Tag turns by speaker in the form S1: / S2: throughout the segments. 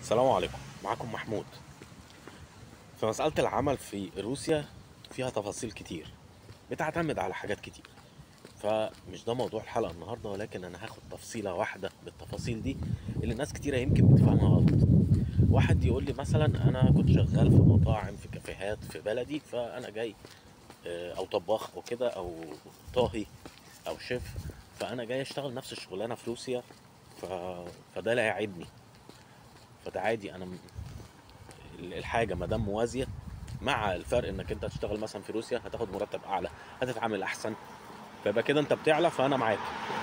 S1: السلام عليكم معكم محمود في مسألة العمل في روسيا فيها تفاصيل كتير بتعتمد على حاجات كتير فمش ده موضوع الحلقة النهاردة ولكن أنا هاخد تفصيلة واحدة بالتفاصيل دي اللي ناس كتيرة يمكن بتفهمها غلط واحد يقول لي مثلا أنا كنت شغال في مطاعم في كافيهات في بلدي فأنا جاي آه، أو طباخ أو كده أو طاهي أو شيف فأنا جاي أشتغل نفس الشغلانة في روسيا ف... فده لا يعيبني فده عادي انا م- الحاجه ما دام موازيه مع الفرق انك انت تشتغل مثلا في روسيا هتاخد مرتب اعلى هتتعامل احسن فيبقى كده انت بتعلى فانا معاك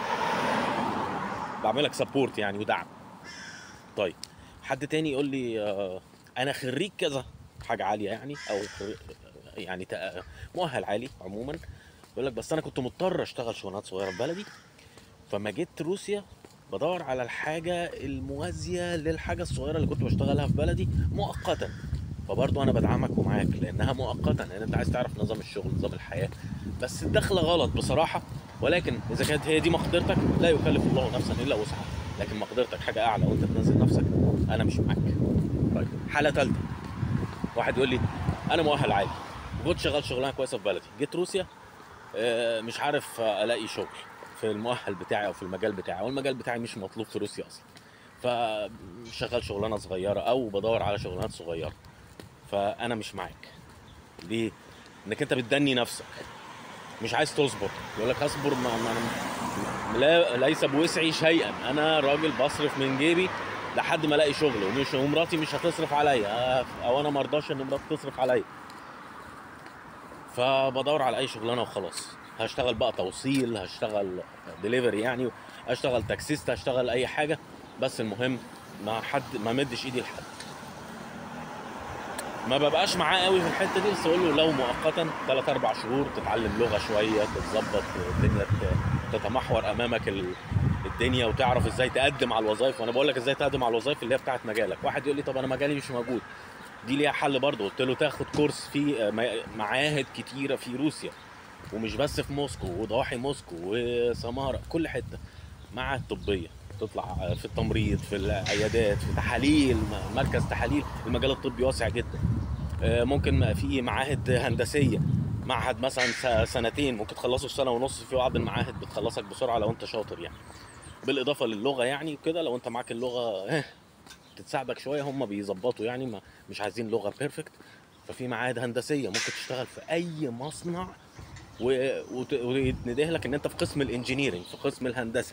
S1: بعملك سبورت يعني ودعم طيب حد تاني يقول لي آه، انا خريج كذا حاجه عاليه يعني او خر- يعني تق- مؤهل عالي عموما يقول لك بس انا كنت مضطر اشتغل شغلانات صغيره في بلدي فما جيت روسيا بدور على الحاجة الموازية للحاجة الصغيرة اللي كنت بشتغلها في بلدي مؤقتا فبرضه انا بدعمك ومعاك لانها مؤقتا لان انت عايز تعرف نظام الشغل نظام الحياة بس الدخلة غلط بصراحة ولكن اذا كانت هي دي مقدرتك لا يكلف الله نفسا الا وسعها لكن مقدرتك حاجة اعلى وانت تنزل نفسك انا مش معاك طيب حالة ثالثة واحد يقول لي انا مؤهل عالي كنت شغال شغلانه كويسه في بلدي جيت روسيا آه، مش عارف آه، الاقي شغل في المؤهل بتاعي او في المجال بتاعي والمجال بتاعي مش مطلوب في روسيا اصلا فشغال شغلانه صغيره او بدور على شغلانات صغيره فانا مش معاك ليه انك انت بتدني نفسك مش عايز تصبر يقول لك اصبر ما ما أنا- لا ليس بوسعي شيئا انا راجل بصرف من جيبي لحد ما الاقي شغل ومش ومراتي مش هتصرف عليا آه، او انا مرضاش ان مراتي تصرف عليا فبدور على اي شغلانه وخلاص هشتغل بقى توصيل هشتغل دليفري يعني هشتغل تاكسيست هشتغل اي حاجه بس المهم ما حد ما مدش ايدي لحد ما ببقاش معاه قوي في الحته دي بس اقول له لو مؤقتا 3 4 شهور تتعلم لغه شويه تتظبط الدنيا ت- تتمحور امامك ال- الدنيا وتعرف ازاي تقدم على الوظائف وانا بقول لك ازاي تقدم على الوظائف اللي هي بتاعت مجالك واحد يقول لي طب انا مجالي مش موجود دي ليها حل برضه قلت له تاخد كورس في آه، م- معاهد كتيره في روسيا ومش بس في موسكو وضواحي موسكو وسمارة كل حته معاهد طبيه تطلع آه، في التمريض في العيادات في تحاليل م- مركز تحاليل المجال الطبي واسع جدا آه، ممكن ما- في معاهد هندسيه معهد مثلا س- سنتين ممكن تخلصه في سنه ونص في بعض المعاهد بتخلصك بسرعه لو انت شاطر يعني بالاضافه للغه يعني وكده لو انت معاك اللغه آه، تتساعدك شويه هم بيظبطوا يعني ما مش عايزين لغه بيرفكت ففي معاهد هندسيه ممكن تشتغل في اي مصنع و- وت- ويتنده لك ان انت في قسم الانجينيرنج في قسم الهندسه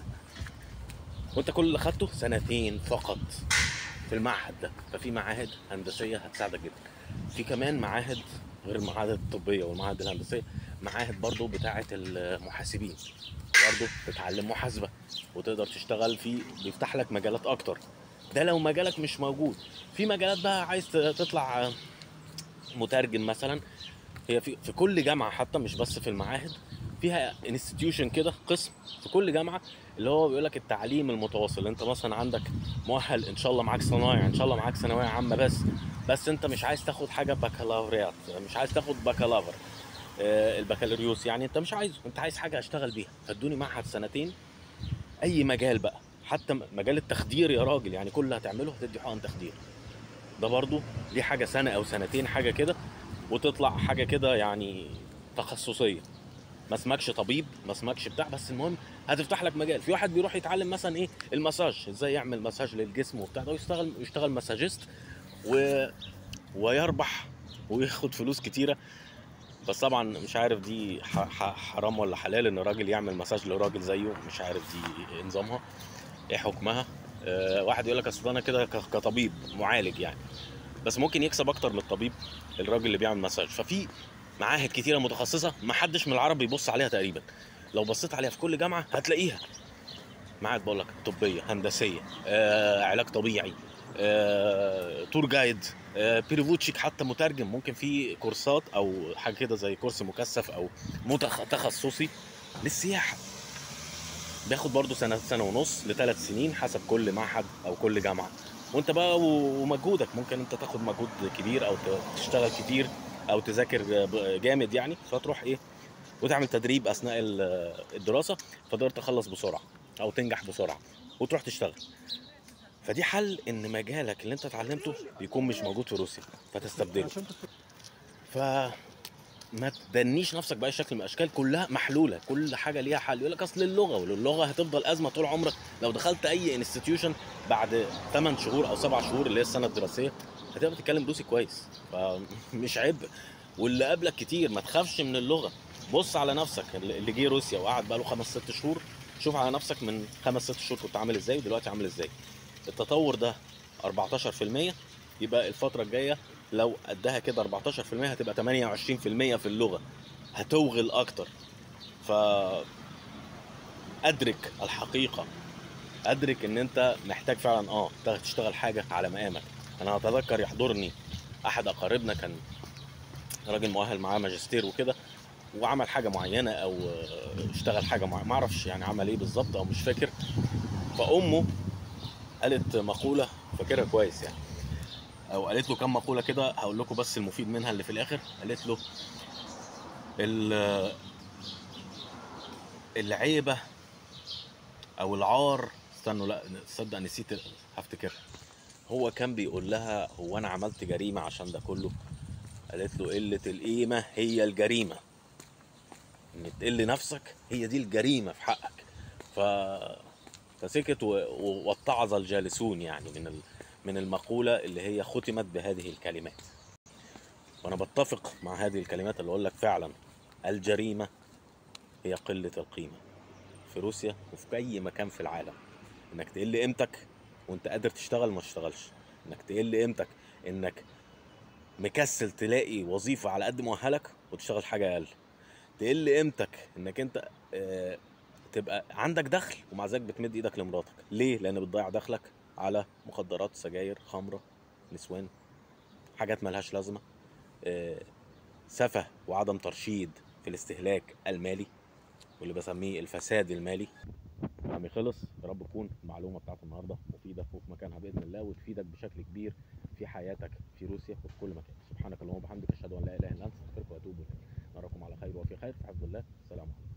S1: وانت كل اللي خدته سنتين فقط في المعهد ده ففي معاهد هندسيه هتساعدك جدا في كمان معاهد غير المعاهد الطبيه والمعاهد الهندسيه معاهد برضو بتاعه المحاسبين برضو تتعلم محاسبه وتقدر تشتغل في بيفتح لك مجالات اكتر ده لو مجالك مش موجود في مجالات بقى عايز تطلع مترجم مثلا هي في في كل جامعه حتى مش بس في المعاهد فيها انستتيوشن كده قسم في كل جامعه اللي هو بيقول لك التعليم المتواصل انت مثلا عندك مؤهل ان شاء الله معاك صنايع ان شاء الله معاك ثانويه عامه بس بس انت مش عايز تاخد حاجه بكالوريات مش عايز تاخد بكالافر آه، البكالوريوس يعني انت مش عايزه انت عايز حاجه اشتغل بيها فادوني معهد سنتين اي مجال بقى حتى م- مجال التخدير يا راجل يعني كل اللي هتعمله هتدي حقن تخدير ده برضو دي حاجه سنه او سنتين حاجه كده وتطلع حاجه كده يعني تخصصيه ما اسمكش طبيب ما اسمكش بتاع بس المهم هتفتح لك مجال في واحد بيروح يتعلم مثلا ايه المساج ازاي يعمل مساج للجسم وبتاع ده ويشتغل يشتغل مساجيست و... ويربح وياخد فلوس كتيره بس طبعا مش عارف دي ح... ح... حرام ولا حلال ان راجل يعمل مساج لراجل زيه مش عارف دي إيه نظامها ايه حكمها أه واحد يقول لك اصل انا كده ك- كطبيب معالج يعني بس ممكن يكسب اكتر من الطبيب الراجل اللي بيعمل مساج ففي معاهد كتيره متخصصه ما حدش من العرب بيبص عليها تقريبا لو بصيت عليها في كل جامعه هتلاقيها معاهد بقول لك طبيه هندسيه آه، علاج طبيعي آه، تور جايد آه، بيريفوتشيك حتى مترجم ممكن في كورسات او حاجه كده زي كورس مكثف او متخ- تخصصي للسياحه بياخد برضه سنه سنه ونص لثلاث سنين حسب كل معهد او كل جامعه وانت بقى و- ومجهودك ممكن انت تاخد مجهود كبير او ت- تشتغل كتير او تذاكر ب- جامد يعني فتروح ايه وتعمل تدريب اثناء ال- الدراسه فتقدر تخلص بسرعه او تنجح بسرعه وتروح تشتغل فدي حل ان مجالك اللي انت اتعلمته بيكون مش موجود في روسيا فتستبدله ف ما تدنيش نفسك باي شكل من الاشكال كلها محلوله كل حاجه ليها حل يقول لك اصل اللغه واللغه هتفضل ازمه طول عمرك لو دخلت اي انستتيوشن بعد 8 شهور او 7 شهور اللي هي السنه الدراسيه هتبقى بتتكلم روسي كويس فمش عبء واللي قبلك كتير ما تخافش من اللغه بص على نفسك اللي جه روسيا وقعد بقى له خمس ست شهور شوف على نفسك من خمس ست شهور كنت عامل ازاي ودلوقتي عامل ازاي التطور ده 14% يبقى الفتره الجايه لو قدها كده 14% هتبقى 28% في اللغه هتوغل اكتر ف ادرك الحقيقه ادرك ان انت محتاج فعلا اه تشتغل حاجه على مقامك انا اتذكر يحضرني احد اقاربنا كان راجل مؤهل معاه ماجستير وكده وعمل حاجه معينه او اشتغل حاجه معينه ما اعرفش يعني عمل ايه بالظبط او مش فاكر فامه قالت مقوله فاكرها كويس يعني او قالت له كم مقوله كده هقول لكم بس المفيد منها اللي في الاخر قالت له العيبه او العار استنوا لا تصدق نسيت هفتكرها هو كان بيقول لها هو انا عملت جريمه عشان ده كله قالت له قله القيمه هي الجريمه ان تقل نفسك هي دي الجريمه في حقك ف فسكت واتعظ الجالسون يعني من ال... من المقوله اللي هي ختمت بهذه الكلمات وانا بتفق مع هذه الكلمات اللي اقول لك فعلا الجريمه هي قله القيمه في روسيا وفي اي مكان في العالم انك تقل قيمتك وانت قادر تشتغل ما تشتغلش انك تقل قيمتك انك مكسل تلاقي وظيفه على قد مؤهلك وتشتغل حاجه اقل تقل قيمتك انك انت اه تبقى عندك دخل ومع ذلك بتمد ايدك لمراتك ليه لان بتضيع دخلك على مخدرات سجاير خمره نسوان حاجات ملهاش لازمه اه سفه وعدم ترشيد في الاستهلاك المالي واللي بسميه الفساد المالي كلامي خلص يا رب تكون المعلومه بتاعت النهارده مفيده وفي مكانها باذن الله وتفيدك بشكل كبير في حياتك في روسيا وفي كل مكان سبحانك اللهم وبحمدك اشهد ان لا اله الا انت استغفرك واتوب اليك نراكم على خير وفي خير في حفظ الله السلام عليكم